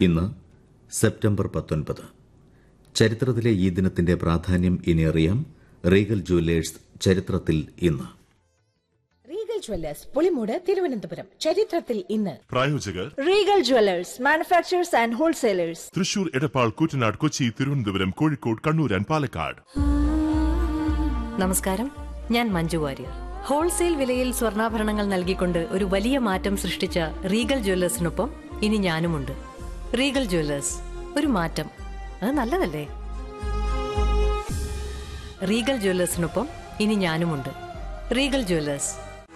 ഇന്ന് സെപ്റ്റംബർ പത്തൊൻപത് ചരിത്രത്തിലെ ഈ ദിനത്തിന്റെ പ്രാധാന്യം ഇനി അറിയാം റീഗൽ ജുവല്ലേഴ്സ് ചരിത്രത്തിൽ ഇന്ന് റീഗൽ ജ്വല്ലേഴ്സ് പുളിമൂട് തിരുവനന്തപുരം ചരിത്രത്തിൽ ഇന്ന് പ്രായോജകർ Regal jewellers manufacturers and wholesalers Thrissur Edappal Koottanad Kochi Thiruvananthapuram Kozhikode Kannur and Palakkad നമസ്കാരം ഞാൻ മഞ്ജു വാര്യർ ഹോൾസെയിൽ വിലയിൽ സ്വർണ്ണാഭരണങ്ങൾ നൽകിക്കൊണ്ട് ഒരു വലിയ മാറ്റം സൃഷ്ടിച്ച റീഗൽ ജ്വല്ലേഴ്സിനൊപ്പം ഇനി ഞാനുമുണ്ട് റീഗൽ ജ്വല്ലേഴ്സ് ഒരു മാറ്റം അത് നല്ലതല്ലേ റീഗൽ ജ്വല്ലേഴ്സിനൊപ്പം ഇനി ഞാനുമുണ്ട് റീഗൽ ജ്വല്ലേഴ്സ്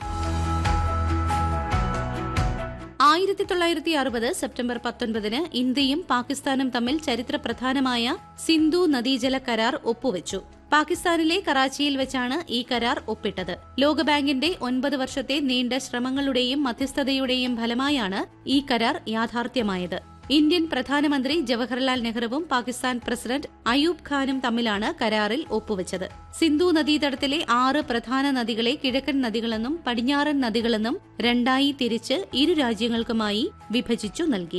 ആയിരത്തി തൊള്ളായിരത്തി അറുപത് സെപ്റ്റംബർ പത്തൊൻപതിന് ഇന്ത്യയും പാകിസ്ഥാനും തമ്മിൽ ചരിത്ര പ്രധാനമായ സിന്ധു നദീജല കരാർ ഒപ്പുവെച്ചു പാകിസ്ഥാനിലെ കറാച്ചിയിൽ വെച്ചാണ് ഈ കരാർ ഒപ്പിട്ടത് ലോകബാങ്കിന്റെ ഒൻപത് വർഷത്തെ നീണ്ട ശ്രമങ്ങളുടെയും മധ്യസ്ഥതയുടെയും ഫലമായാണ് ഈ കരാർ യാഥാർത്ഥ്യമായത് ഇന്ത്യൻ പ്രധാനമന്ത്രി ജവഹർലാൽ നെഹ്റുവും പാകിസ്ഥാൻ പ്രസിഡന്റ് അയൂബ് ഖാനും തമ്മിലാണ് കരാറിൽ ഒപ്പുവെച്ചത് സിന്ധു നദീതടത്തിലെ ആറ് പ്രധാന നദികളെ കിഴക്കൻ നദികളെന്നും പടിഞ്ഞാറൻ നദികളെന്നും രണ്ടായി തിരിച്ച് ഇരു രാജ്യങ്ങൾക്കുമായി വിഭജിച്ചു നൽകി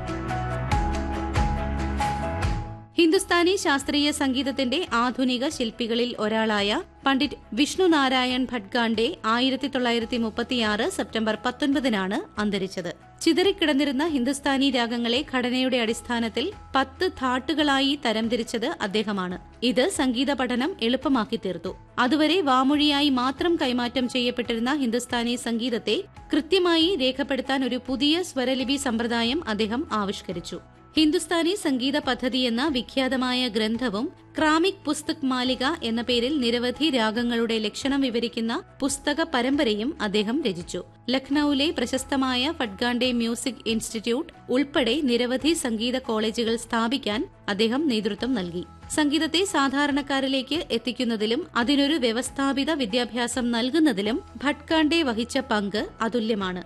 ഹിന്ദുസ്ഥാനി ശാസ്ത്രീയ സംഗീതത്തിന്റെ ആധുനിക ശില്പികളിൽ ഒരാളായ പണ്ഡിറ്റ് വിഷ്ണു നാരായൺ ഭട്ഗാണ്ഡെ ആയിരത്തി തൊള്ളായിരത്തി മുപ്പത്തിയാറ് സെപ്റ്റംബർ പത്തൊൻപതിനാണ് അന്തരിച്ചത് ചിതറിക്കിടന്നിരുന്ന ഹിന്ദുസ്ഥാനി രാഗങ്ങളെ ഘടനയുടെ അടിസ്ഥാനത്തിൽ പത്ത് ഥാട്ടുകളായി തരംതിരിച്ചത് അദ്ദേഹമാണ് ഇത് സംഗീത പഠനം എളുപ്പമാക്കി തീർത്തു അതുവരെ വാമൊഴിയായി മാത്രം കൈമാറ്റം ചെയ്യപ്പെട്ടിരുന്ന ഹിന്ദുസ്ഥാനി സംഗീതത്തെ കൃത്യമായി രേഖപ്പെടുത്താൻ ഒരു പുതിയ സ്വരലിപി സമ്പ്രദായം അദ്ദേഹം ആവിഷ്കരിച്ചു ഹിന്ദുസ്ഥാനി സംഗീത പദ്ധതി എന്ന വിഖ്യാതമായ ഗ്രന്ഥവും ക്രാമിക് പുസ്തക് മാലിക എന്ന പേരിൽ നിരവധി രാഗങ്ങളുടെ ലക്ഷണം വിവരിക്കുന്ന പുസ്തക പരമ്പരയും അദ്ദേഹം രചിച്ചു ലക്നൌവിലെ പ്രശസ്തമായ ഫഡ്ഗാണ്ഡെ മ്യൂസിക് ഇൻസ്റ്റിറ്റ്യൂട്ട് ഉൾപ്പെടെ നിരവധി സംഗീത കോളേജുകൾ സ്ഥാപിക്കാൻ അദ്ദേഹം നേതൃത്വം നൽകി സംഗീതത്തെ സാധാരണക്കാരിലേക്ക് എത്തിക്കുന്നതിലും അതിനൊരു വ്യവസ്ഥാപിത വിദ്യാഭ്യാസം നൽകുന്നതിലും ഭട്കാണ്ഡെ വഹിച്ച പങ്ക് അതുല്യമാണ്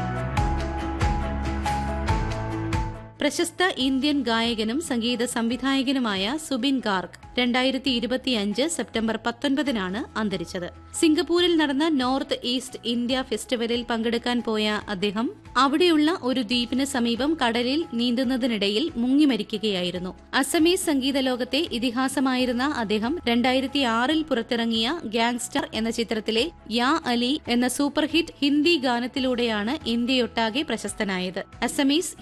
പ്രശസ്ത ഇന്ത്യൻ ഗായകനും സംഗീത സംവിധായകനുമായ സുബിൻ ഗാർഗ് രണ്ടായിരത്തി ഇരുപത്തിയഞ്ച് സെപ്റ്റംബർ പത്തൊൻപതിനാണ് അന്തരിച്ചത് സിംഗപ്പൂരിൽ നടന്ന നോർത്ത് ഈസ്റ്റ് ഇന്ത്യ ഫെസ്റ്റിവലിൽ പങ്കെടുക്കാൻ പോയ അദ്ദേഹം അവിടെയുള്ള ഒരു ദ്വീപിന് സമീപം കടലിൽ നീന്തുന്നതിനിടയിൽ മുങ്ങിമരിക്കുകയായിരുന്നു അസമീസ് സംഗീത ലോകത്തെ ഇതിഹാസമായിരുന്ന അദ്ദേഹം രണ്ടായിരത്തി ആറിൽ പുറത്തിറങ്ങിയ ഗ്യാങ്സ്റ്റർ എന്ന ചിത്രത്തിലെ യാ അലി എന്ന സൂപ്പർഹിറ്റ് ഹിന്ദി ഗാനത്തിലൂടെയാണ് ഇന്ത്യയൊട്ടാകെ പ്രശസ്തനായത് അസമീസ്